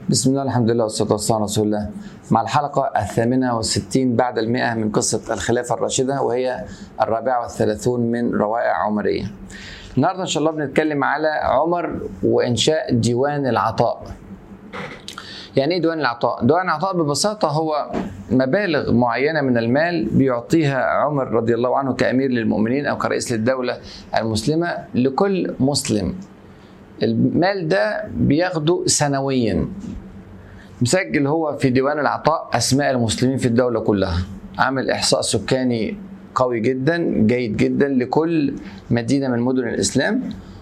بسم الله الحمد لله والصلاة والسلام على رسول الله مع الحلقة الثامنة والستين بعد المئة من قصة الخلافة الراشدة وهي الرابعة والثلاثون من روائع عمرية النهاردة إن شاء الله بنتكلم على عمر وإنشاء ديوان العطاء يعني ايه ديوان العطاء؟ ديوان العطاء ببساطة هو مبالغ معينة من المال بيعطيها عمر رضي الله عنه كأمير للمؤمنين أو كرئيس للدولة المسلمة لكل مسلم المال ده بياخده سنويا مسجل هو في ديوان العطاء اسماء المسلمين في الدوله كلها عامل احصاء سكاني قوي جدا جيد جدا لكل مدينه من مدن الاسلام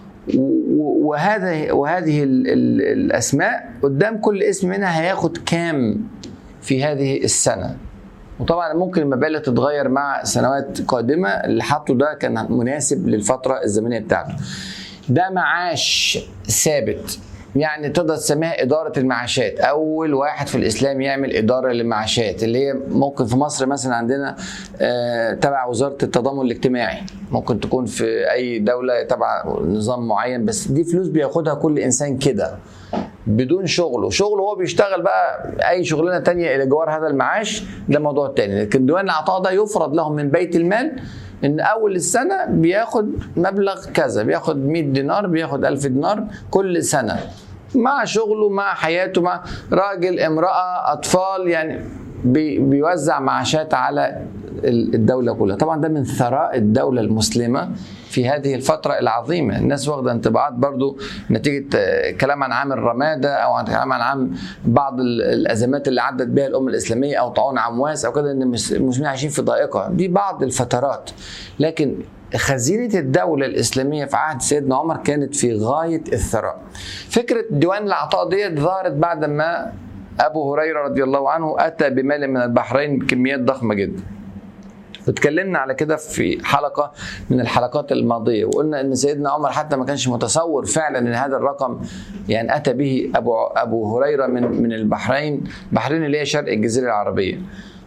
وهذا وهذه ال ال الاسماء قدام كل اسم منها هياخد كام في هذه السنه وطبعا ممكن المبالغ تتغير مع سنوات قادمه اللي حطه ده كان مناسب للفتره الزمنيه بتاعته ده معاش ثابت يعني تقدر تسميها إدارة المعاشات أول واحد في الإسلام يعمل إدارة للمعاشات اللي هي ممكن في مصر مثلا عندنا آه تبع وزارة التضامن الاجتماعي ممكن تكون في أي دولة تبع نظام معين بس دي فلوس بياخدها كل إنسان كده بدون شغله شغله هو بيشتغل بقى اي شغلانه تانية الى جوار هذا المعاش ده موضوع تاني لكن ديوان العطاء ده يفرض لهم من بيت المال ان اول السنه بياخد مبلغ كذا بياخد 100 دينار بياخد 1000 دينار كل سنه مع شغله مع حياته مع راجل امراه اطفال يعني بي بيوزع معاشات على الدوله كلها طبعا ده من ثراء الدوله المسلمه في هذه الفترة العظيمة الناس واخدة انطباعات برضو نتيجة كلام عن عام الرمادة أو عن كلام عن عام بعض الأزمات اللي عدت بها الأمة الإسلامية أو طاعون عمواس أو كده إن المسلمين عايشين في ضائقة دي بعض الفترات لكن خزينة الدولة الإسلامية في عهد سيدنا عمر كانت في غاية الثراء فكرة ديوان العطاء ديت ظهرت بعد ما أبو هريرة رضي الله عنه أتى بمال من البحرين بكميات ضخمة جدا واتكلمنا على كده في حلقه من الحلقات الماضيه وقلنا ان سيدنا عمر حتى ما كانش متصور فعلا ان هذا الرقم يعني اتى به ابو ابو هريره من من البحرين البحرين اللي هي شرق الجزيره العربيه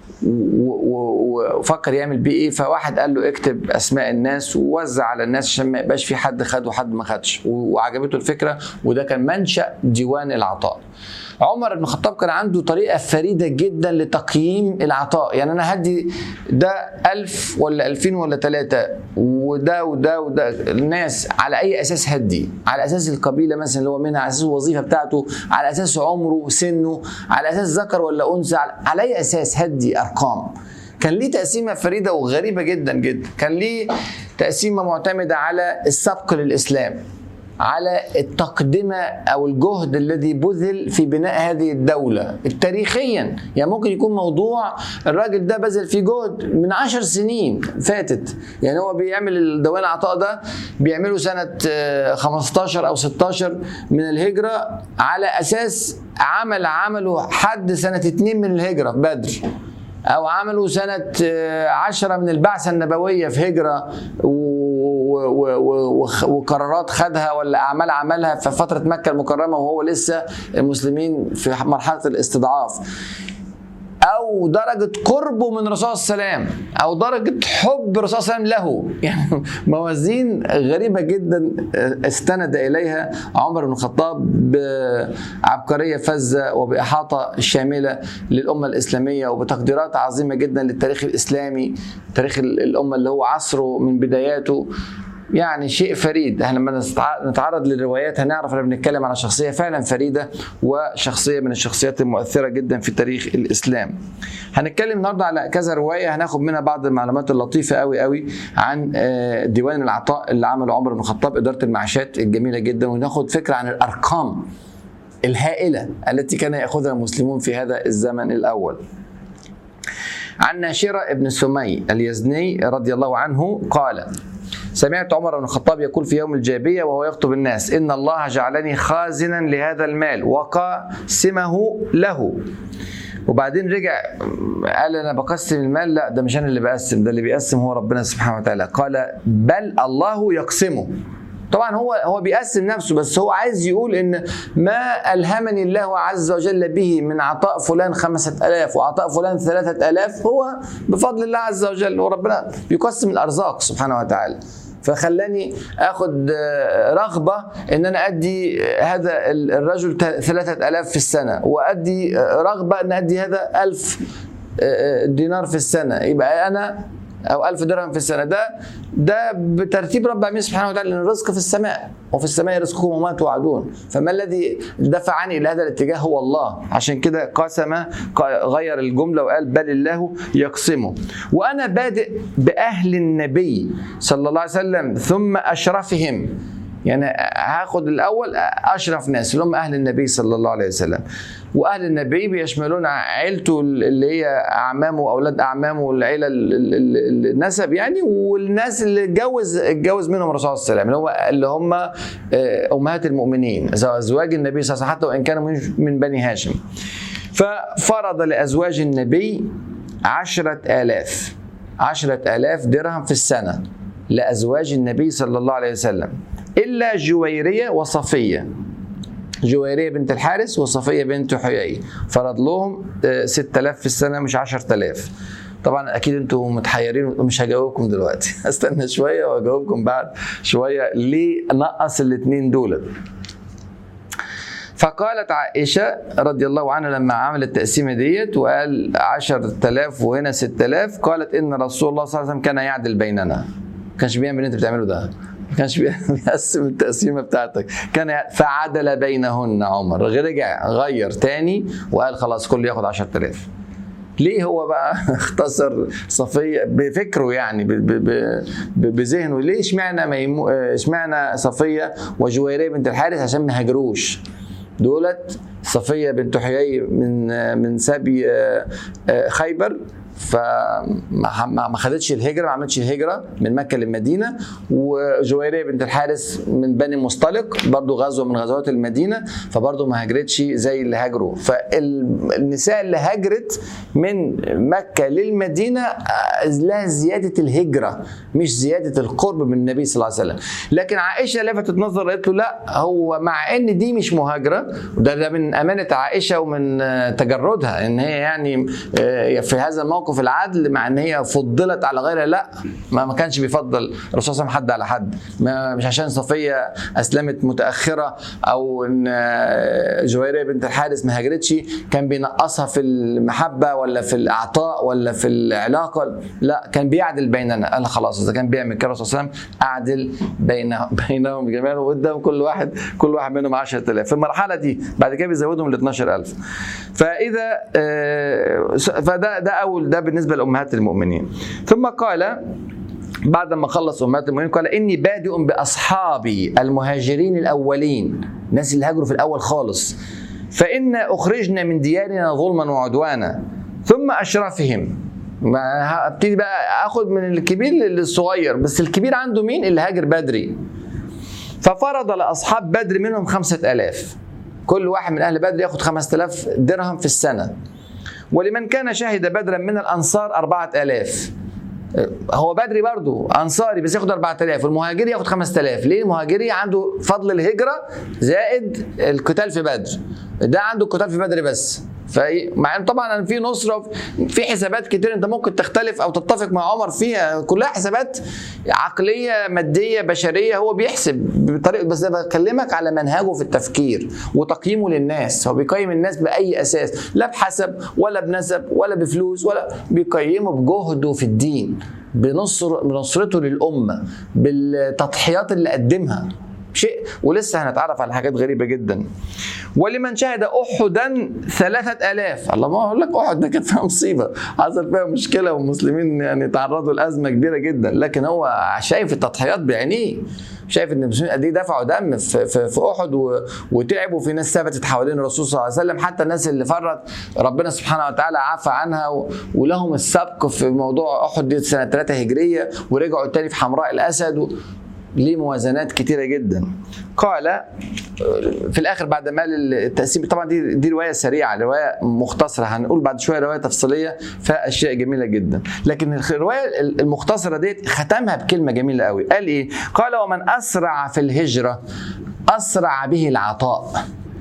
وفكر يعمل بيه ايه فواحد قال له اكتب اسماء الناس ووزع على الناس عشان ما يبقاش في حد خد وحد ما خدش وعجبته الفكره وده كان منشا ديوان العطاء عمر بن الخطاب كان عنده طريقه فريده جدا لتقييم العطاء يعني انا هدي ده ألف ولا ألفين ولا ثلاثة وده وده وده الناس على اي اساس هدي على اساس القبيله مثلا اللي هو منها على اساس الوظيفه بتاعته على اساس عمره سنه على اساس ذكر ولا انثى على اي اساس هدي ارقام كان ليه تقسيمه فريده وغريبه جدا جدا كان ليه تقسيمه معتمده على السبق للاسلام على التقدمة أو الجهد الذي بذل في بناء هذه الدولة تاريخيا يعني ممكن يكون موضوع الراجل ده بذل فيه جهد من عشر سنين فاتت يعني هو بيعمل الدوان العطاء ده بيعمله سنة 15 أو 16 من الهجرة على أساس عمل عمله حد سنة 2 من الهجرة بدر أو عملوا سنة عشرة من البعثة النبوية في هجرة وقرارات خدها ولا اعمال عملها في فتره مكه المكرمه وهو لسه المسلمين في مرحله الاستضعاف او درجه قربه من الرسول صلى الله عليه وسلم او درجه حب الرسول صلى الله عليه وسلم له يعني موازين غريبه جدا استند اليها عمر بن الخطاب بعبقريه فذه وباحاطه شامله للامه الاسلاميه وبتقديرات عظيمه جدا للتاريخ الاسلامي تاريخ الامه اللي هو عصره من بداياته يعني شيء فريد احنا لما نتعرض للروايات هنعرف احنا بنتكلم على شخصيه فعلا فريده وشخصيه من الشخصيات المؤثره جدا في تاريخ الاسلام. هنتكلم النهارده على كذا روايه هناخد منها بعض المعلومات اللطيفه قوي قوي عن ديوان العطاء اللي عمله عمر بن الخطاب اداره المعاشات الجميله جدا وناخد فكره عن الارقام الهائله التي كان ياخذها المسلمون في هذا الزمن الاول. عن ناشرة بن سمي اليزني رضي الله عنه قال سمعت عمر بن الخطاب يقول في يوم الجابية وهو يخطب الناس إن الله جعلني خازنا لهذا المال وقاسمه له وبعدين رجع قال انا بقسم المال لا ده مش انا اللي بقسم ده اللي بيقسم هو ربنا سبحانه وتعالى قال بل الله يقسمه طبعا هو هو بيقسم نفسه بس هو عايز يقول ان ما الهمني الله عز وجل به من عطاء فلان خمسة ألاف وعطاء فلان ثلاثة ألاف هو بفضل الله عز وجل وربنا يقسم الأرزاق سبحانه وتعالى فخلاني اخد آه، رغبه ان انا ادي هذا الرجل 3000 في السنه وادي آه، رغبه ان ادي هذا 1000 آه، دينار في السنه يبقى انا او ألف درهم في السنه ده ده بترتيب رب العالمين سبحانه وتعالى لان الرزق في السماء وفي السماء رزقكم وما توعدون فما الذي دفعني الى هذا الاتجاه هو الله عشان كده قسم غير الجمله وقال بل الله يقسمه وانا بادئ باهل النبي صلى الله عليه وسلم ثم اشرفهم يعني هاخد الاول اشرف ناس اللي هم اهل النبي صلى الله عليه وسلم واهل النبي بيشملون عيلته اللي هي اعمامه واولاد اعمامه والعيله النسب يعني والناس اللي اتجوز اتجوز منهم الرسول صلى الله عليه وسلم اللي هم اللي هم آه، امهات المؤمنين ازواج النبي صلى الله عليه وسلم حتى وان كانوا من بني هاشم ففرض لازواج النبي عشرة آلاف عشرة آلاف درهم في السنة لأزواج النبي صلى الله عليه وسلم إلا جويرية وصفية جويرية بنت الحارس وصفية بنت حيي فرض لهم 6000 آه، في السنة مش 10000 طبعا اكيد انتم متحيرين ومش هجاوبكم دلوقتي استنى شويه واجاوبكم بعد شويه ليه نقص الاثنين دول فقالت عائشة رضي الله عنها لما عملت التقسيمة ديت وقال 10000 وهنا 6000 قالت إن رسول الله صلى الله عليه وسلم كان يعدل بيننا ما كانش بيعمل اللي انت بتعمله ده ما كانش بيقسم التقسيمه بتاعتك كان فعدل بينهن عمر رجع غير تاني وقال خلاص كل ياخد 10000 ليه هو بقى اختصر صفيه بفكره يعني بذهنه ليه اشمعنى ميمو اشمعنى صفيه وجويريه بنت الحارث عشان ما هاجروش دولت صفيه بنت حيي من من سبي آه، آه، خيبر فما خدتش الهجره ما عملتش الهجره من مكه للمدينه وجويريه بنت الحارث من بني مصطلق برضو غزوه من غزوات المدينه فبرضو ما هاجرتش زي اللي هاجروا فالنساء اللي هاجرت من مكه للمدينه آه، لها زياده الهجره مش زياده القرب من النبي صلى الله عليه وسلم لكن عائشه لفتت نظر قالت له لا هو مع ان دي مش مهاجره وده ده من امانه عائشه ومن آه، تجردها ان هي يعني آه، في هذا الموقف موقف العدل مع ان هي فضلت على غيرها لا ما, ما كانش بيفضل الرسول صلى الله عليه وسلم حد على حد ما مش عشان صفيه اسلمت متاخره او ان جويريه بنت الحارث ما هاجرتش كان بينقصها في المحبه ولا في الاعطاء ولا في العلاقه لا كان بيعدل بيننا قال خلاص اذا كان بيعمل كده الرسول صلى الله عليه وسلم اعدل بين بينهم جميعا وقدام كل واحد كل واحد منهم 10000 في المرحله دي بعد كده بيزودهم ل 12000 فاذا آه، فده ده اول ده بالنسبه لامهات المؤمنين ثم قال بعد ما خلص امهات المؤمنين قال اني بادئ باصحابي المهاجرين الاولين الناس اللي هاجروا في الاول خالص فان اخرجنا من ديارنا ظلما وعدوانا ثم اشرفهم ابتدي بقى اخد من الكبير للصغير بس الكبير عنده مين اللي هاجر بدري ففرض لاصحاب بدر منهم خمسة ألاف كل واحد من اهل بدر ياخد خمسة ألاف درهم في السنه ولمن كان شهد بدرا من الأنصار أربعة آلاف هو بدري برضه انصاري بس ياخد 4000 والمهاجري ياخد 5000 ليه المهاجري عنده فضل الهجره زائد القتال في بدر ده عنده القتال في بدر بس مع ان طبعا في نصره في حسابات كتير انت ممكن تختلف او تتفق مع عمر فيها كلها حسابات عقليه ماديه بشريه هو بيحسب بطريقه بس انا بكلمك على منهجه في التفكير وتقييمه للناس هو بيقيم الناس باي اساس لا بحسب ولا بنسب ولا بفلوس ولا بيقيمه بجهده في الدين بنصر بنصرته للامه بالتضحيات اللي قدمها شيء ولسه هنتعرف على حاجات غريبه جدا ولمن شهد احدا ثلاثة آلاف الله ما اقول لك احد ده كانت فيها مصيبه حصل فيها مشكله والمسلمين يعني تعرضوا لازمه كبيره جدا لكن هو شايف التضحيات بعينيه شايف ان المسلمين قد ايه دفعوا دم في, في, في احد وتعبوا في ناس ثبتت حوالين الرسول صلى الله عليه وسلم حتى الناس اللي فرت ربنا سبحانه وتعالى عفى عنها ولهم السبق في موضوع احد دي سنه 3 هجريه ورجعوا تاني في حمراء الاسد ليه موازنات كتيره جدا قال في الاخر بعد ما التقسيم طبعا دي دي روايه سريعه روايه مختصره هنقول بعد شويه روايه تفصيليه فيها اشياء جميله جدا لكن الروايه المختصره ديت ختمها بكلمه جميله قوي قال ايه قال ومن اسرع في الهجره اسرع به العطاء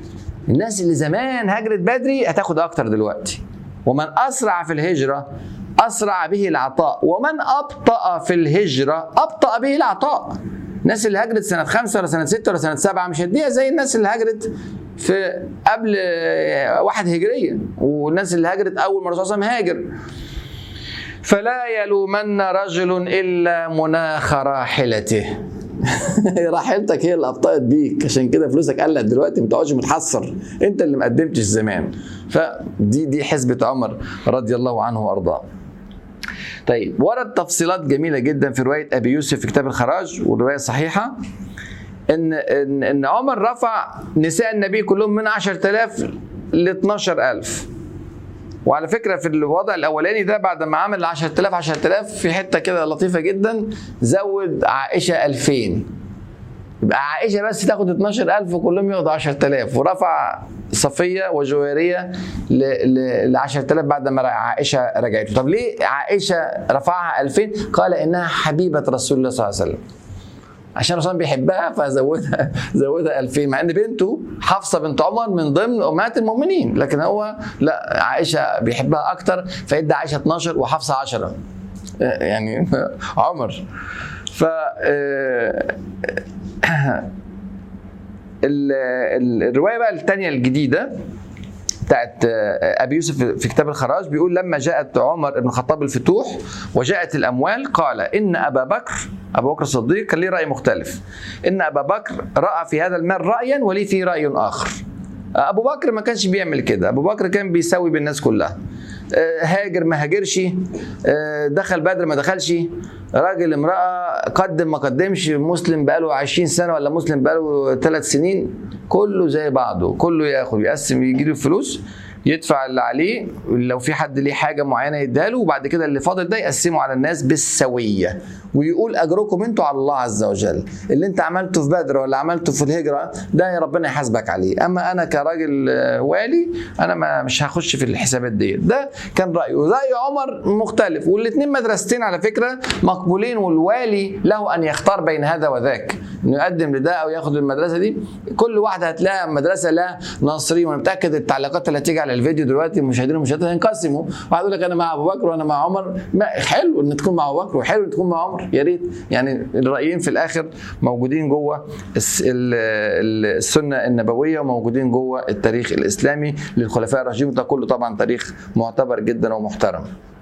الناس اللي زمان هاجرت بدري هتاخد اكتر دلوقتي ومن اسرع في الهجره اسرع به العطاء ومن ابطا في الهجره ابطا به العطاء الناس اللي هاجرت سنه خمسه ولا سنه سته ولا سنه سبعه مش هديها زي الناس اللي هاجرت في قبل واحد هجريه والناس اللي هاجرت اول ما الرسول صلى الله عليه وسلم هاجر فلا يلومن رجل الا مناخ راحلته راحلتك هي اللي ابطأت بيك عشان كده فلوسك قلت دلوقتي ما تقعدش متحسر انت اللي ما قدمتش زمان فدي دي حسبة عمر رضي الله عنه وارضاه طيب ورد تفصيلات جميلة جدا في رواية أبي يوسف في كتاب الخراج والرواية صحيحة إن إن إن عمر رفع نساء النبي كلهم من 10000 ل 12000 وعلى فكره في الوضع الاولاني ده بعد ما عمل 10000 10000 في حته كده لطيفه جدا زود عائشه 2000 يبقى عائشه بس تاخد 12000 وكلهم ياخدوا 10000 ورفع صفيه وجويريه ل 10000 بعد ما عائشه رجعته طب ليه عائشه رفعها 2000 قال انها حبيبه رسول الله صلى الله عليه وسلم عشان الرسول بيحبها فزودها زودها 2000 مع ان بنته حفصه بنت عمر من ضمن امهات المؤمنين لكن هو لا عائشه بيحبها اكتر فادى عائشه 12 وحفصه 10 يعني عمر ف الروايه بقى الثانيه الجديده بتاعت ابي يوسف في كتاب الخراج بيقول لما جاءت عمر بن الخطاب الفتوح وجاءت الاموال قال ان ابا بكر ابو بكر الصديق كان ليه راي مختلف ان ابا بكر راى في هذا المال رايا ولي فيه راي اخر ابو بكر ما كانش بيعمل كده ابو بكر كان بيساوي بالناس كلها هاجر ما هاجرش دخل بدر ما دخلش راجل امرأة قدم ما قدمش مسلم بقاله 20 سنة ولا مسلم بقاله ثلاث سنين كله زي بعضه كله ياخد يقسم يجي له الفلوس يدفع اللي عليه لو في حد ليه حاجه معينه يديها له وبعد كده اللي فاضل ده يقسمه على الناس بالسويه ويقول اجركم انتوا على الله عز وجل اللي انت عملته في بدر ولا عملته في الهجره ده يا ربنا يحاسبك عليه اما انا كراجل والي انا ما مش هخش في الحسابات دي ده كان رايه راي عمر مختلف والاثنين مدرستين على فكره مقبولين والوالي له ان يختار بين هذا وذاك انه يقدم لده او ياخد المدرسه دي كل واحده هتلاقي مدرسه لها ناصري وانا متاكد التعليقات اللي هتيجي على الفيديو دلوقتي المشاهدين والمشاهدات هينقسموا واحد يقول لك انا مع ابو بكر وانا مع عمر ما حلو ان تكون مع ابو بكر وحلو ان تكون مع عمر يا ريت يعني الرايين في الاخر موجودين جوه السنه النبويه وموجودين جوه التاريخ الاسلامي للخلفاء الراشدين ده كله طبعا تاريخ معتبر جدا ومحترم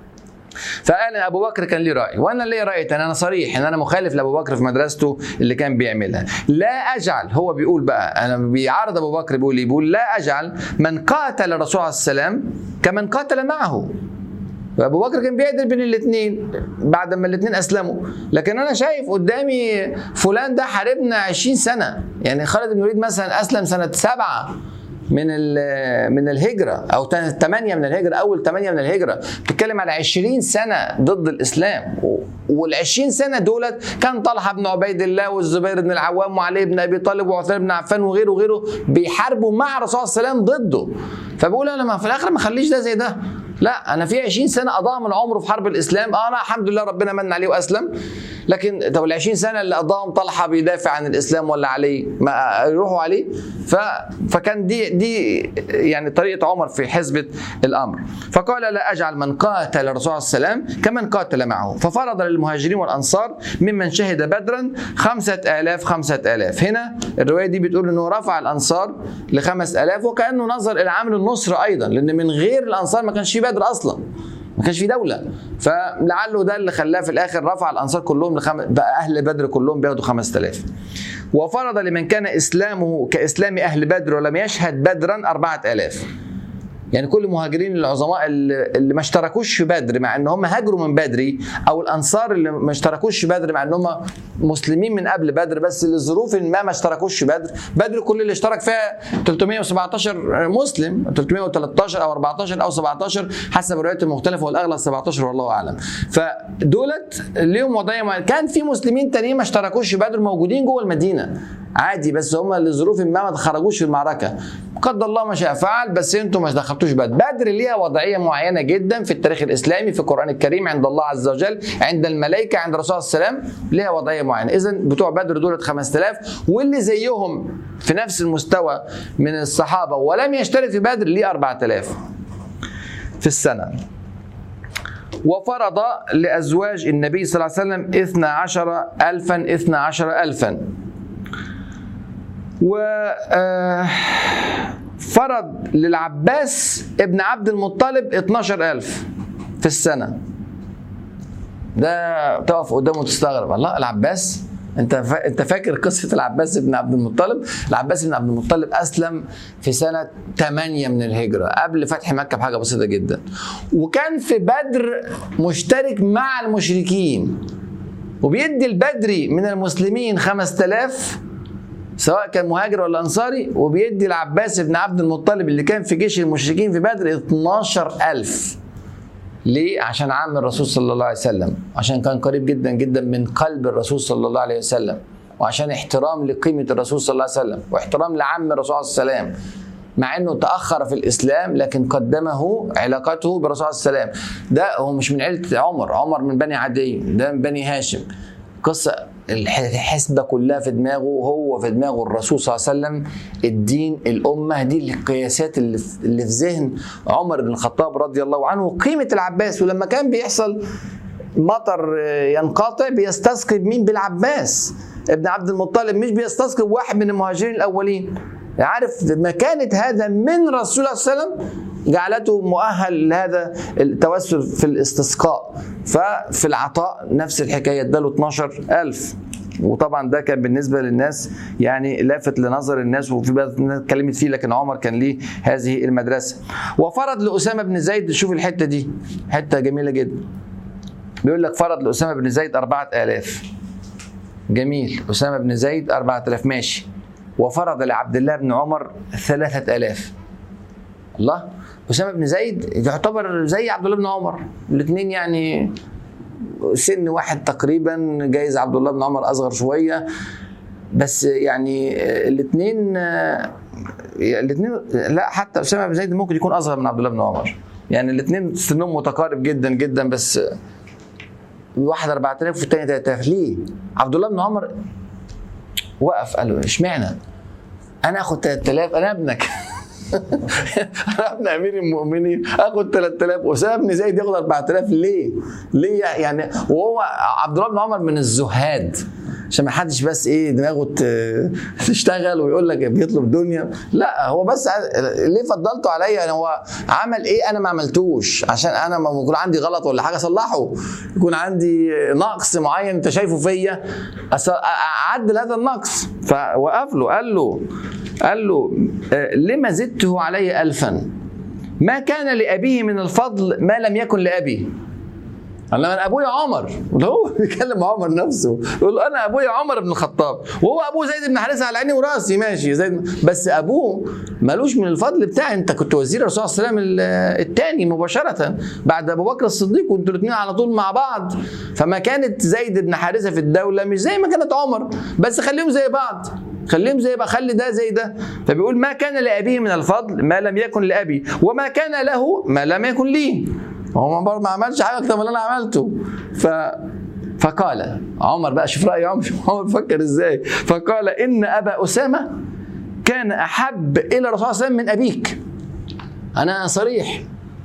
فقال ابو بكر كان ليه راي وانا ليه راي تاني انا صريح ان انا مخالف لابو بكر في مدرسته اللي كان بيعملها لا اجعل هو بيقول بقى انا بيعارض ابو بكر بيقول بيقول لا اجعل من قاتل الرسول عليه السلام كمن قاتل معه ابو بكر كان بيعدل بين الاثنين بعد ما الاثنين اسلموا لكن انا شايف قدامي فلان ده حاربنا 20 سنه يعني خالد بن الوليد مثلا اسلم سنه سبعه من من الهجره او 8 من الهجره اول 8 من الهجره بتتكلم على 20 سنه ضد الاسلام وال 20 سنه دولت كان طلحه بن عبيد الله والزبير بن العوام وعلي بن ابي طالب وعثمان بن عفان وغيره وغيره بيحاربوا مع الرسول صلى الله عليه وسلم ضده فبقول انا ما في الاخر ما اخليش ده زي ده لا انا في 20 سنه قضاها من عمره في حرب الاسلام اه انا الحمد لله ربنا من عليه واسلم لكن طب ال 20 سنه اللي قضاهم طلحه بيدافع عن الاسلام ولا علي ما يروحوا عليه ف... فكان دي دي يعني طريقه عمر في حزبه الامر فقال لا اجعل من قاتل الرسول عليه السلام كمن قاتل معه ففرض للمهاجرين والانصار ممن شهد بدرا خمسة آلاف خمسة آلاف هنا الرواية دي بتقول أنه رفع الأنصار لخمس آلاف وكأنه نظر إلى عامل النصر أيضا لأن من غير الأنصار ما كانش في بدر أصلا ما كانش في دولة فلعله ده اللي خلاه في الآخر رفع الأنصار كلهم لخم... بقى أهل بدر كلهم بياخدوا 5000 وفرض لمن كان إسلامه كإسلام أهل بدر ولم يشهد بدرا 4000 يعني كل المهاجرين العظماء اللي ما اشتركوش في بدر مع ان هم هاجروا من بدري او الانصار اللي ما اشتركوش في بدر مع ان هم مسلمين من قبل بدر بس لظروف ما ما اشتركوش في بدر بدر كل اللي اشترك فيها 317 مسلم 313 او 14 او 17 حسب الروايات المختلفه والاغلب 17 والله اعلم فدولت ليهم وضعيه كان في مسلمين تانيين ما اشتركوش في بدر موجودين جوه المدينه عادي بس هم لظروف ما ما خرجوش في المعركه قدر الله ما شاء فعل بس انتم ما دخلتوش بدر بدر ليها وضعيه معينه جدا في التاريخ الاسلامي في القران الكريم عند الله عز وجل عند الملائكه عند الرسول صلى الله عليه وسلم ليها وضعيه معينه اذا بتوع بدر دولت 5000 واللي زيهم في نفس المستوى من الصحابه ولم يشترك في بدر ليه 4000 في السنه وفرض لأزواج النبي صلى الله عليه وسلم اثنا عشر ألفا اثنا عشر ألفا وفرض للعباس ابن عبد المطلب 12 ألف في السنة ده تقف قدامه وتستغرب الله العباس انت فا... انت فاكر قصه العباس بن عبد المطلب؟ العباس بن عبد المطلب اسلم في سنه 8 من الهجره قبل فتح مكه بحاجه بسيطه جدا. وكان في بدر مشترك مع المشركين. وبيدي البدري من المسلمين 5000 سواء كان مهاجر ولا انصاري وبيدي العباس بن عبد المطلب اللي كان في جيش المشركين في بدر 12000 ليه؟ عشان عم الرسول صلى الله عليه وسلم عشان كان قريب جدا جدا من قلب الرسول صلى الله عليه وسلم وعشان احترام لقيمة الرسول صلى الله عليه وسلم واحترام لعم الرسول صلى الله عليه وسلم مع انه تاخر في الاسلام لكن قدمه علاقته بالرسول صلى الله عليه وسلم ده هو مش من عيله عمر عمر من بني عدي ده من بني هاشم قصه الحسبه كلها في دماغه هو في دماغه الرسول صلى الله عليه وسلم الدين الامه دي القياسات اللي في, اللي في ذهن عمر بن الخطاب رضي الله عنه قيمه العباس ولما كان بيحصل مطر ينقطع بيستسقي مين بالعباس ابن عبد المطلب مش بيستسقي واحد من المهاجرين الاولين عارف مكانة هذا من رسول الله صلى الله عليه وسلم جعلته مؤهل لهذا التوسل في الاستسقاء ففي العطاء نفس الحكاية اداله 12000 وطبعا ده كان بالنسبة للناس يعني لافت لنظر الناس وفي بعض الناس اتكلمت فيه لكن عمر كان ليه هذه المدرسة وفرض لأسامة بن زيد شوف الحتة دي حتة جميلة جدا بيقول لك فرض لأسامة بن زيد 4000 جميل أسامة بن زيد 4000 ماشي وفرض لعبد الله بن عمر ثلاثة آلاف الله أسامة بن زيد يعتبر زي عبد الله بن عمر الاثنين يعني سن واحد تقريبا جايز عبد الله بن عمر أصغر شوية بس يعني الاثنين الاثنين لا حتى أسامة بن زيد ممكن يكون أصغر من عبد الله بن عمر يعني الاثنين سنهم متقارب جدا جدا بس واحد 4000 والثاني 3000 ليه؟ عبد الله بن عمر وقف قال له اشمعنى؟ انا اخد 3000 انا ابنك انا ابن امير المؤمنين اخد 3000 اسامه بن زيد ياخد 4000 ليه؟ ليه يعني وهو عبد الله بن عمر من الزهاد عشان ما حدش بس ايه دماغه تشتغل ويقول لك بيطلب دنيا لا هو بس ليه فضلته عليا يعني هو عمل ايه انا ما عملتوش عشان انا ما يكون عندي غلط ولا حاجه اصلحه يكون عندي نقص معين انت شايفه فيا اعدل هذا النقص فوقف له قال له قال له لما زدته علي ألفا ما كان لأبيه من الفضل ما لم يكن لأبي قال انا ابويا عمر هو بيكلم عمر نفسه يقول له انا ابويا عمر بن الخطاب وهو ابوه زيد بن حارثه على عيني وراسي ماشي زيد بس ابوه ملوش من الفضل بتاعي انت كنت وزير الرسول صلى الله عليه وسلم الثاني مباشره بعد ابو بكر الصديق وانتوا الاثنين على طول مع بعض فما كانت زيد بن حارثه في الدوله مش زي ما كانت عمر بس خليهم زي بعض خليهم زي بقى خلي ده زي ده فبيقول ما كان لابيه من الفضل ما لم يكن لابي وما كان له ما لم يكن لي هو برضه ما عملش حاجه اكتر من اللي انا عملته ف فقال عمر بقى شوف راي عمر عمر بيفكر ازاي فقال ان ابا اسامه كان احب الى الرسول صلى الله عليه وسلم من ابيك انا صريح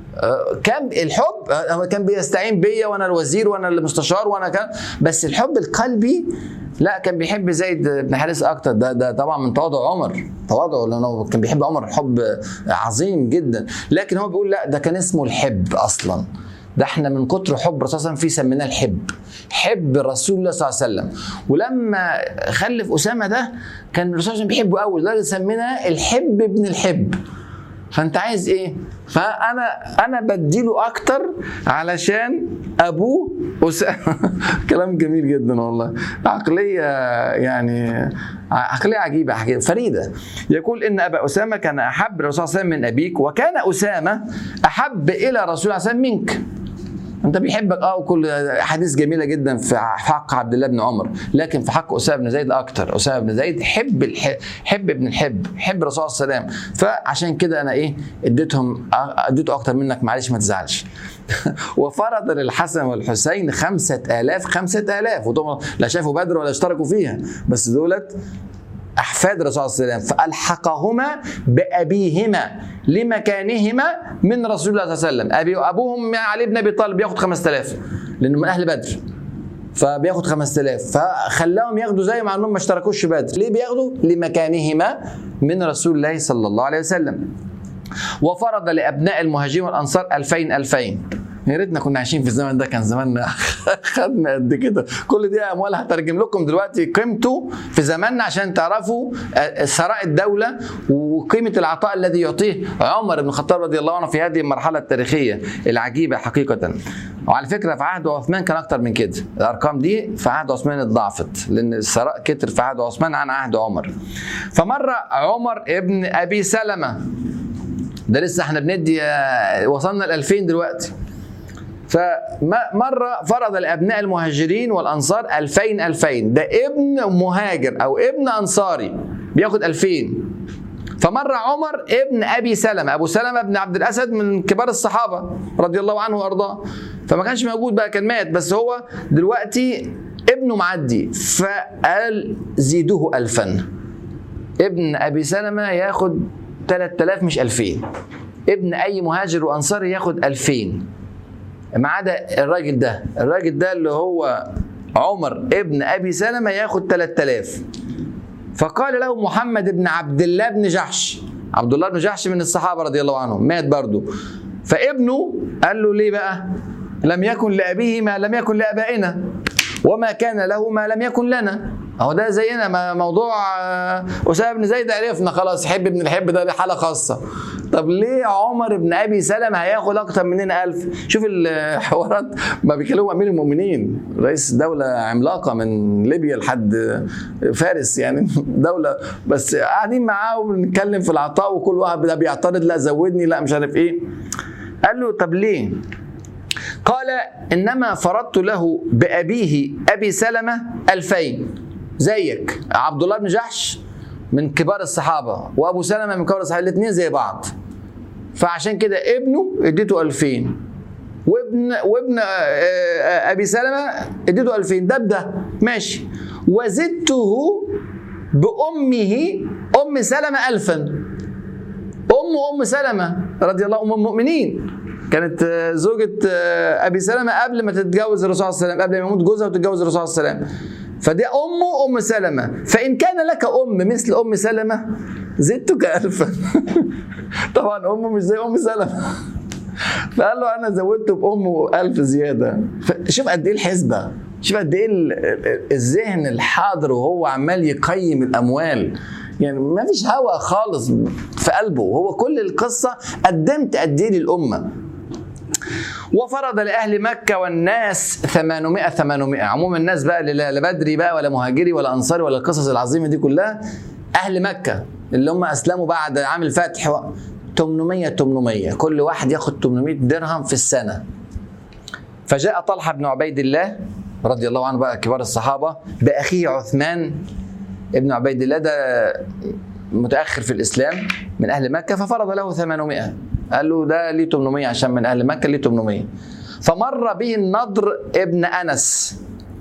كان الحب هو كان بيستعين بيا وانا الوزير وانا المستشار وانا كان بس الحب القلبي لا كان بيحب زيد بن حارث اكتر ده ده طبعا من تواضع عمر تواضعه لانه كان بيحب عمر حب عظيم جدا لكن هو بيقول لا ده كان اسمه الحب اصلا ده احنا من كتر حب الرسول صلى الله عليه وسلم في سميناه الحب حب رسول الله صلى الله عليه وسلم ولما خلف اسامه ده كان الرسول صلى الله عليه وسلم بيحبه قوي لدرجه سميناه الحب ابن الحب فانت عايز ايه فانا انا بديله اكتر علشان ابوه أس... كلام جميل جدا والله عقليه يعني عقليه عجيبه حقيقة. فريده يقول ان ابا اسامه كان احب الرسول صلى الله عليه وسلم من ابيك وكان اسامه احب الى رسول الله صلى الله عليه وسلم منك انت بيحبك اه وكل احاديث جميله جدا في حق عبد الله بن عمر لكن في حق اسامه بن زيد اكتر اسامه بن زيد حب الح... حب ابن الحب حب الرسول صلى الله عليه وسلم فعشان كده انا ايه اديتهم اديته اكتر منك معلش ما تزعلش وفرض للحسن والحسين خمسة آلاف خمسة آلاف وطبعا لا شافوا بدر ولا اشتركوا فيها بس دولت احفاد الرسول صلى الله عليه وسلم فالحقهما بابيهما لمكانهما من رسول الله صلى الله عليه وسلم ابي ابوهم علي بن ابي طالب ياخد 5000 لانه من اهل بدر فبياخد 5000 فخلاهم ياخدوا زي مع انهم ما اشتركوش في بدر ليه بياخدوا لمكانهما من رسول الله صلى الله عليه وسلم وفرض لابناء المهاجرين والانصار 2000 2000 يا ريتنا كنا عايشين في الزمن ده كان زماننا خدنا قد كده كل دي اموال هترجم لكم دلوقتي قيمته في زماننا عشان تعرفوا ثراء الدوله وقيمه العطاء الذي يعطيه عمر بن الخطاب رضي الله عنه في هذه المرحله التاريخيه العجيبه حقيقه وعلى فكره في عهد عثمان كان اكتر من كده الارقام دي في عهد عثمان اتضاعفت لان الثراء كتر في عهد عثمان عن عهد عمر فمره عمر ابن ابي سلمه ده لسه احنا بندي وصلنا ل 2000 دلوقتي فمرة فرض لأبناء المهاجرين والأنصار 2000 2000 ده ابن مهاجر أو ابن أنصاري بياخد 2000 فمر عمر ابن أبي سلمة أبو سلمة بن عبد الأسد من كبار الصحابة رضي الله عنه وأرضاه فما كانش موجود بقى كان مات بس هو دلوقتي ابنه معدي فقال زيدوه ألفا ابن أبي سلمة ياخد 3000 مش 2000 ابن أي مهاجر وأنصاري ياخد 2000 ما عدا الراجل ده الراجل ده اللي هو عمر ابن ابي سلمه ياخد 3000 فقال له محمد بن عبد الله بن جحش عبد الله بن جحش من الصحابه رضي الله عنهم مات برضه فابنه قال له ليه بقى لم يكن لابيه ما لم يكن لابائنا وما كان له ما لم يكن لنا اهو ده زينا موضوع اسامه بن زيد عرفنا خلاص حب ابن الحب ده حاله خاصه طب ليه عمر بن ابي سلمه هياخد اكتر مننا ألف شوف الحوارات ما بيكلموا امير المؤمنين رئيس دوله عملاقه من ليبيا لحد فارس يعني دوله بس قاعدين معاه وبنتكلم في العطاء وكل واحد ده بيعترض لا زودني لا مش عارف ايه قال له طب ليه قال انما فرضت له بابيه ابي سلمه ألفين زيك عبد الله بن جحش من كبار الصحابه وابو سلمه من كبار الصحابه الاثنين زي بعض فعشان كده ابنه اديته 2000 وابن وابن ابي سلمه اديته 2000 ده بده ماشي وزدته بامه ام سلمه ألفا ام ام سلمه رضي الله ام المؤمنين كانت زوجة ابي سلمه قبل ما تتجوز الرسول صلى الله عليه وسلم قبل ما يموت جوزها وتتجوز الرسول صلى الله عليه وسلم فدي امه ام سلمه فان كان لك ام مثل ام سلمه زدتك الفا طبعا امه مش زي ام سلمه فقال له انا زودته بامه ألف زياده شوف قد ايه الحسبه شوف قد ايه الذهن الحاضر وهو عمال يقيم الاموال يعني ما فيش هوى خالص في قلبه هو كل القصه قدمت قد ايه للامه وفرض لاهل مكه والناس 800 800 عموم الناس بقى اللي لا بدري بقى ولا مهاجري ولا انصاري ولا القصص العظيمه دي كلها اهل مكه اللي هم اسلموا بعد عام الفتح 800 800 كل واحد ياخد 800 درهم في السنه فجاء طلحه بن عبيد الله رضي الله عنه بقى كبار الصحابه باخيه عثمان ابن عبيد الله ده متاخر في الاسلام من اهل مكه ففرض له 800 قال له ده ليه 800 عشان من اهل مكه ليه 800 فمر به النضر ابن انس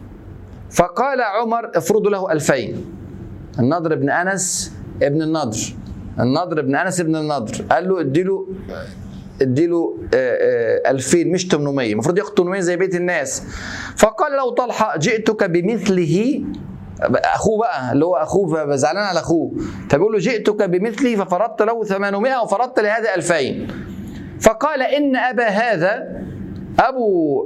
فقال عمر افرضوا له 2000 النضر ابن انس ابن النضر النضر ابن انس ابن النضر قال له اديله اديله 2000 مش 800 المفروض ياخد 800 زي بيت الناس فقال له طلحه جئتك بمثله اخوه بقى اللي هو اخوه زعلان على اخوه فبيقول له جئتك بمثله ففرضت له 800 وفرضت لهذا 2000 فقال ان ابا هذا ابو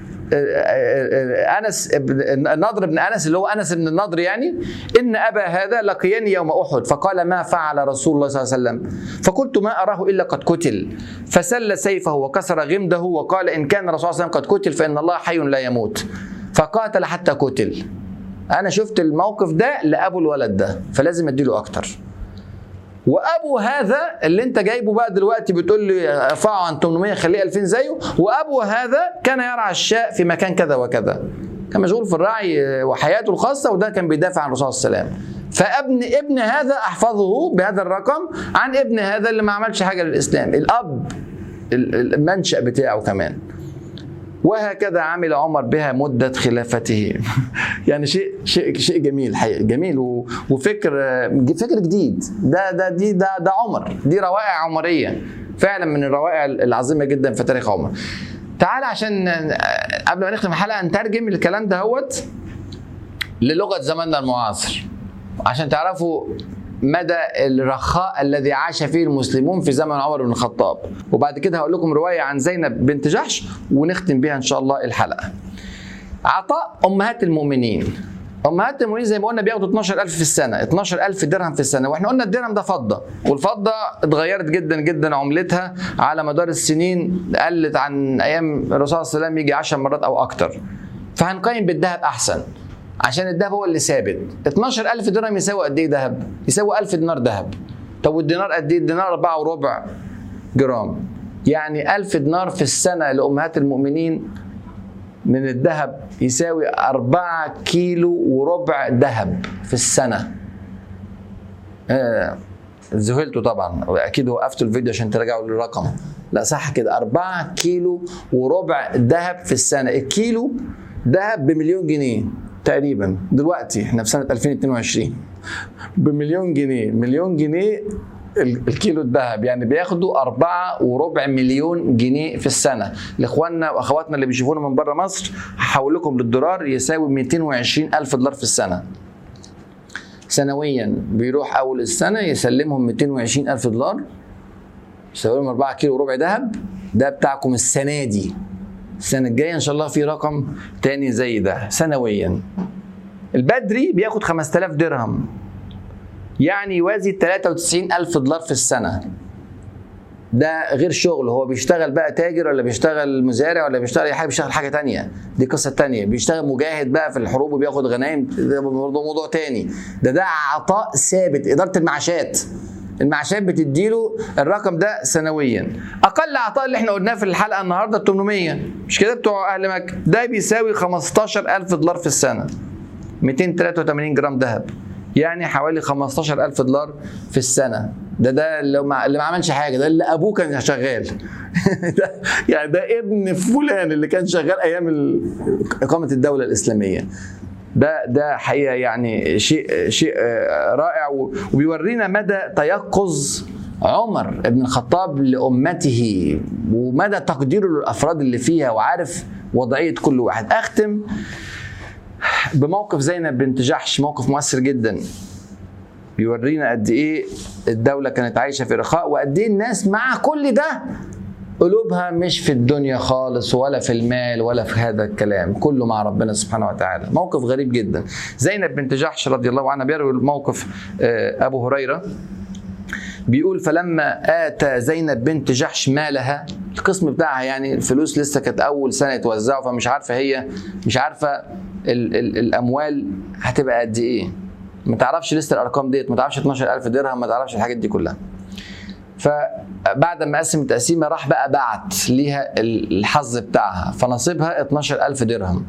انس النضر بن انس اللي هو انس بن النضر يعني ان ابا هذا لقيني يوم احد فقال ما فعل رسول الله صلى الله عليه وسلم فقلت ما اراه الا قد قتل فسل سيفه وكسر غمده وقال ان كان الرسول صلى الله عليه وسلم قد قتل فان الله حي لا يموت فقاتل حتى قتل انا شفت الموقف ده لابو الولد ده فلازم اديله اكتر وابو هذا اللي انت جايبه بقى دلوقتي بتقول لي ارفعه عن 800 خليه 2000 زيه وابو هذا كان يرعى الشاء في مكان كذا وكذا كان مشغول في الرعي وحياته الخاصه وده كان بيدافع عن الرسول صلى الله عليه وسلم فابن ابن هذا احفظه بهذا الرقم عن ابن هذا اللي ما عملش حاجه للاسلام الاب المنشا بتاعه كمان وهكذا عمل عمر بها مدة خلافته يعني شيء شيء شيء جميل حقيقي جميل وفكر فكر جديد ده ده دي ده ده عمر دي روائع عمرية فعلا من الروائع العظيمة جدا في تاريخ عمر تعال عشان قبل ما نختم الحلقة نترجم الكلام ده هوت للغة زماننا المعاصر عشان تعرفوا مدى الرخاء الذي عاش فيه المسلمون في زمن عمر بن الخطاب وبعد كده هقول لكم رواية عن زينب بنت جحش ونختم بها إن شاء الله الحلقة عطاء أمهات المؤمنين امهات المؤمنين زي ما قلنا بياخدوا 12000 في السنه 12000 درهم في السنه واحنا قلنا الدرهم ده فضه والفضه اتغيرت جدا جدا عملتها على مدار السنين قلت عن ايام الرسول صلى الله عليه وسلم يجي 10 مرات او اكتر فهنقيم بالذهب احسن عشان الذهب هو اللي ثابت 12000 درهم يساوي قد ايه ذهب يساوي 1000 دينار ذهب طب والدينار قد ايه الدينار 4 وربع جرام يعني 1000 دينار في السنه لامهات المؤمنين من الذهب يساوي 4 كيلو وربع ذهب في السنة آه ذهلتوا طبعا اكيد وقفتوا الفيديو عشان تراجعوا للرقم لا صح كده 4 كيلو وربع ذهب في السنة الكيلو ذهب بمليون جنيه تقريبا دلوقتي احنا في سنة 2022 بمليون جنيه مليون جنيه الكيلو الذهب يعني بياخدوا أربعة وربع مليون جنيه في السنة لإخواننا وأخواتنا اللي بيشوفونا من بره مصر هحول لكم للدولار يساوي 220 ألف دولار في السنة سنويا بيروح أول السنة يسلمهم 220 ألف دولار يساوي لهم 4 كيلو وربع ذهب ده بتاعكم السنة دي السنة الجاية إن شاء الله في رقم تاني زي ده سنويا البدري بياخد 5000 درهم يعني يوازي 93 ألف دولار في السنة ده غير شغل هو بيشتغل بقى تاجر ولا بيشتغل مزارع ولا بيشتغل اي حاجه بيشتغل حاجه تانية دي قصه تانية بيشتغل مجاهد بقى في الحروب وبياخد غنايم ده برضه موضوع تاني ده ده عطاء ثابت اداره المعاشات المعاشات بتديله الرقم ده سنويا اقل عطاء اللي احنا قلناه في الحلقه النهارده 800 مش كده بتوع اهل مكه ده بيساوي 15000 دولار في السنه 283 جرام ذهب يعني حوالي 15000 دولار في السنه ده ده اللي ما, اللي ما عملش حاجه ده اللي ابوه كان شغال ده يعني ده ابن فلان اللي كان شغال ايام اقامه الدوله الاسلاميه ده ده حقيقه يعني شيء شيء رائع وبيورينا مدى تيقظ عمر بن الخطاب لامته ومدى تقديره للافراد اللي فيها وعارف وضعيه كل واحد اختم بموقف زينب بنت جحش موقف مؤثر جدا بيورينا قد ايه الدوله كانت عايشه في رخاء وقد ايه الناس مع كل ده قلوبها مش في الدنيا خالص ولا في المال ولا في هذا الكلام كله مع ربنا سبحانه وتعالى موقف غريب جدا زينب بنت جحش رضي الله عنها بيروي الموقف ابو هريره بيقول فلما اتى زينب بنت جحش مالها القسم بتاعها يعني الفلوس لسه كانت اول سنه يتوزعوا فمش عارفه هي مش عارفه ال ال الاموال هتبقى قد ايه ما تعرفش لسه الارقام ديت ما تعرفش 12000 درهم ما تعرفش الحاجات دي كلها فبعد ما قسم التقسيمه راح بقى بعت ليها الحظ بتاعها فنصيبها 12000 درهم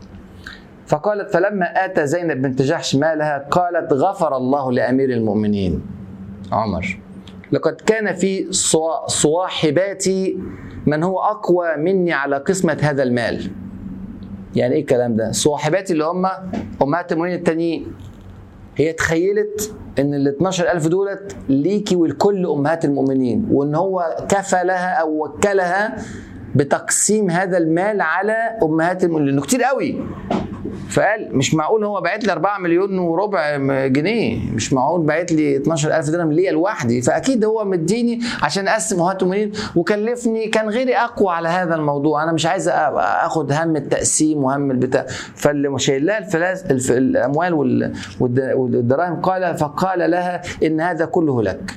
فقالت فلما اتى زينب بنت جحش مالها قالت غفر الله لامير المؤمنين عمر لقد كان في صواحباتي من هو اقوى مني على قسمه هذا المال يعني ايه الكلام ده صواحباتي اللي هم امهات المؤمنين التانيين هي تخيلت ان ال 12000 دولت ليكي ولكل امهات المؤمنين وان هو كفلها او وكلها بتقسيم هذا المال على امهات المؤمنين لانه كتير قوي فقال مش معقول هو باعت لي 4 مليون وربع جنيه مش معقول باعت لي 12000 درهم ليا لوحدي فاكيد هو مديني عشان اقسم امهات المؤمنين وكلفني كان غيري اقوى على هذا الموضوع انا مش عايز اخد هم التقسيم وهم البتاع فاللي شايل لها الفلاس الاموال والدراهم قال فقال لها ان هذا كله لك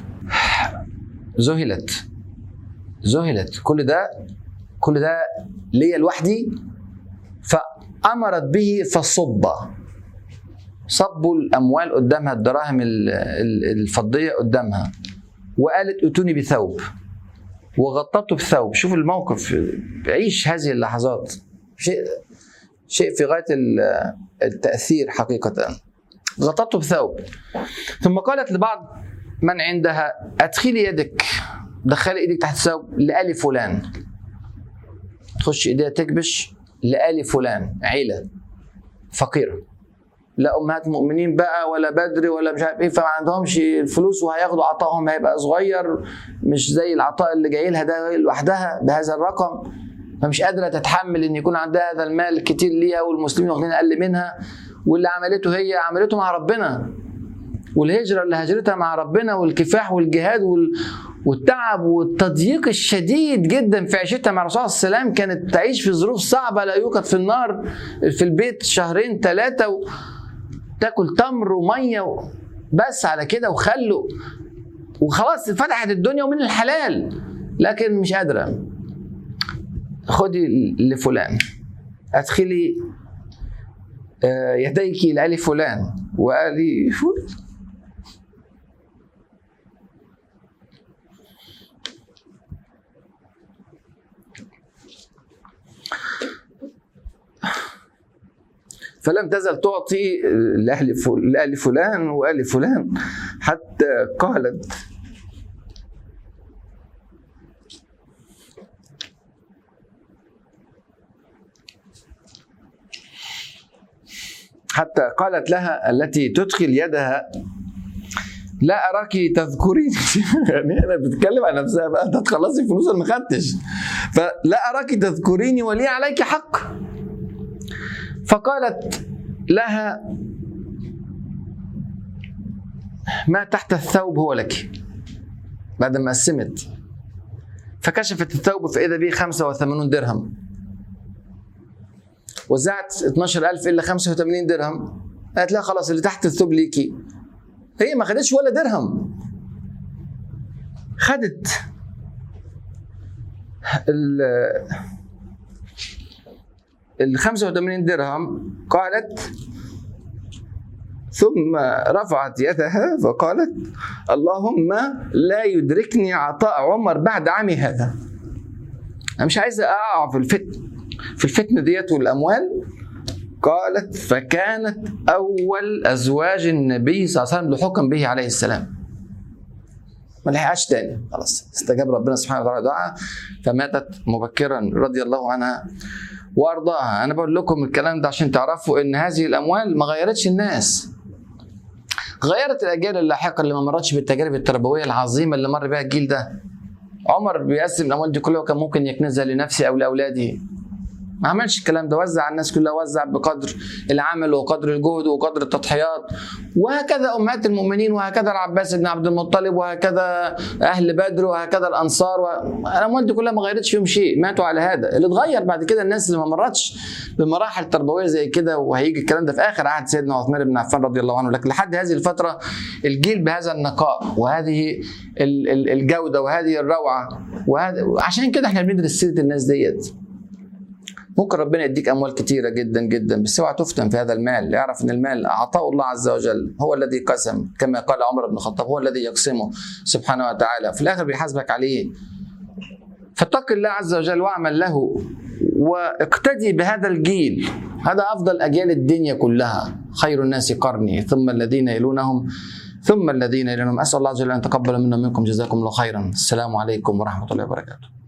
ذهلت ذهلت كل ده كل ده ليا لوحدي فأمرت به فصب صبوا الأموال قدامها الدراهم الفضية قدامها وقالت ائتوني بثوب وغطته بثوب شوف الموقف عيش هذه اللحظات شيء شيء في غاية التأثير حقيقة غطته بثوب ثم قالت لبعض من عندها أدخلي يدك دخلي ايدك تحت الثوب لآل فلان تخش ايديها تكبش لآل فلان عيلة فقيرة لا امهات مؤمنين بقى ولا بدري ولا مش عارف ايه فما عندهمش الفلوس وهياخدوا عطائهم هيبقى صغير مش زي العطاء اللي جاي لها ده لوحدها بهذا الرقم فمش قادره تتحمل ان يكون عندها هذا المال كتير ليها والمسلمين واخدين اقل منها واللي عملته هي عملته مع ربنا والهجره اللي هجرتها مع ربنا والكفاح والجهاد وال... والتعب والتضييق الشديد جدا في عيشتها مع الرسول صلى الله عليه وسلم كانت تعيش في ظروف صعبه لا يوقد في النار في البيت شهرين ثلاثه و... تاكل تمر وميه و... بس على كده وخلوا وخلاص فتحت الدنيا ومن الحلال لكن مش قادره خدي لفلان ادخلي يديك لآل فلان وآل فلان فلم تزل تعطي لأهل لآل فلان وآل فلان حتى قالت حتى قالت لها التي تدخل يدها لا اراك تذكريني يعني انا بتتكلم عن نفسها بقى انت تخلصي الفلوس اللي ما خدتش فلا اراك تذكريني ولي عليك حق فقالت لها ما تحت الثوب هو لك بعد ما قسمت فكشفت الثوب فإذا به 85 درهم وزعت 12000 إلا 85 درهم قالت لها خلاص اللي تحت الثوب ليكي هي ما خدتش ولا درهم خدت ال ال 85 درهم قالت ثم رفعت يدها فقالت اللهم لا يدركني عطاء عمر بعد عامي هذا انا مش عايزه اقع في الفتن في الفتنه ديت والاموال قالت فكانت اول ازواج النبي صلى الله عليه وسلم لحكم به عليه السلام ما لحقهاش تاني خلاص استجاب ربنا سبحانه وتعالى دعاء فماتت مبكرا رضي الله عنها وارضاها انا بقول لكم الكلام ده عشان تعرفوا ان هذه الاموال ما غيرتش الناس غيرت الاجيال اللاحقه اللي ما مرتش بالتجارب التربويه العظيمه اللي مر بها الجيل ده عمر بيقسم الاموال دي كلها وكان ممكن يكنزها لنفسه او لاولاده ما عملش الكلام ده وزع على الناس كلها وزع بقدر العمل وقدر الجهد وقدر التضحيات وهكذا امهات المؤمنين وهكذا العباس بن عبد المطلب وهكذا اهل بدر وهكذا الانصار الاموال دي كلها ما غيرتش فيهم شيء ماتوا على هذا اللي اتغير بعد كده الناس اللي ما مرتش بمراحل تربويه زي كده وهيجي الكلام ده في اخر عهد سيدنا عثمان بن عفان رضي الله عنه لكن لحد هذه الفتره الجيل بهذا النقاء وهذه الجوده وهذه الروعه وهذا عشان كده احنا بندرس سيره الناس ديت ممكن ربنا يديك اموال كثيره جدا جدا بس اوعى تفتن في هذا المال اعرف ان المال اعطاه الله عز وجل هو الذي قسم كما قال عمر بن الخطاب هو الذي يقسمه سبحانه وتعالى في الاخر بيحاسبك عليه فاتق الله عز وجل واعمل له واقتدي بهذا الجيل هذا افضل اجيال الدنيا كلها خير الناس قرني ثم الذين يلونهم ثم الذين يلونهم اسال الله عز وجل ان يتقبل منا منكم جزاكم الله خيرا السلام عليكم ورحمه الله وبركاته